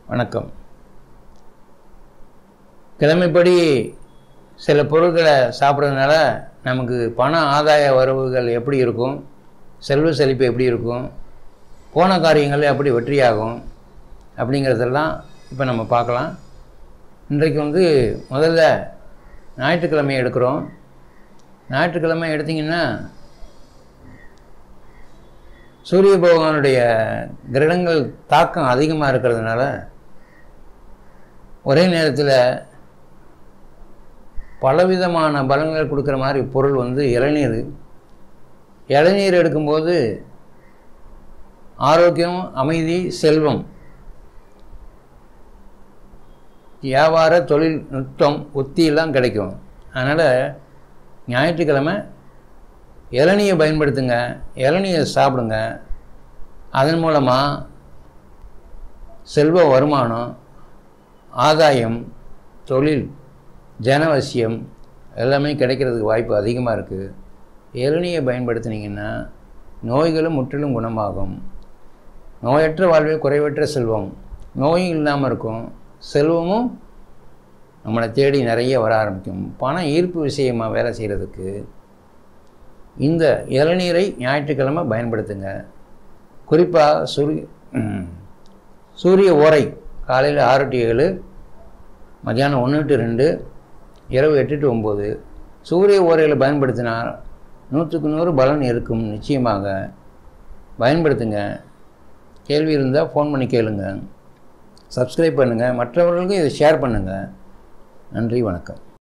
வணக்கம் கிழமைப்படி சில பொருட்களை சாப்பிட்றதுனால நமக்கு பண ஆதாய வரவுகள் எப்படி இருக்கும் செல்வ செழிப்பு எப்படி இருக்கும் போன காரியங்கள் எப்படி வெற்றியாகும் அப்படிங்கிறதெல்லாம் இப்போ நம்ம பார்க்கலாம் இன்றைக்கு வந்து முதல்ல ஞாயிற்றுக்கிழமை எடுக்கிறோம் ஞாயிற்றுக்கிழமை எடுத்திங்கன்னா சூரிய பகவானுடைய கிரகங்கள் தாக்கம் அதிகமாக இருக்கிறதுனால ஒரே நேரத்தில் பலவிதமான பலன்கள் கொடுக்குற மாதிரி பொருள் வந்து இளநீர் இளநீர் எடுக்கும்போது ஆரோக்கியம் அமைதி செல்வம் வியாபார தொழில் நுட்பம் உத்தியெல்லாம் கிடைக்கும் அதனால் ஞாயிற்றுக்கிழமை இளநியை பயன்படுத்துங்க இளநியை சாப்பிடுங்க அதன் மூலமாக செல்வ வருமானம் ஆதாயம் தொழில் ஜனவசியம் எல்லாமே கிடைக்கிறதுக்கு வாய்ப்பு அதிகமாக இருக்குது இளநியை பயன்படுத்தினீங்கன்னா நோய்களும் முற்றிலும் குணமாகும் நோயற்ற வாழ்வே குறைவற்ற செல்வம் நோயும் இல்லாமல் இருக்கும் செல்வமும் நம்மளை தேடி நிறைய வர ஆரம்பிக்கும் பண ஈர்ப்பு விஷயமாக வேலை செய்கிறதுக்கு இந்த இளநீரை ஞாயிற்றுக்கிழமை பயன்படுத்துங்க குறிப்பாக சூரிய சூரிய ஓரை காலையில் ஆறு டு ஏழு மத்தியானம் ஒன்று டு ரெண்டு இரவு எட்டு டு ஒம்பது சூரிய ஓரையில் பயன்படுத்தினால் நூற்றுக்கு நூறு பலன் இருக்கும் நிச்சயமாக பயன்படுத்துங்க கேள்வி இருந்தால் ஃபோன் பண்ணி கேளுங்க சப்ஸ்கிரைப் பண்ணுங்கள் மற்றவர்களுக்கும் இதை ஷேர் பண்ணுங்கள் நன்றி வணக்கம்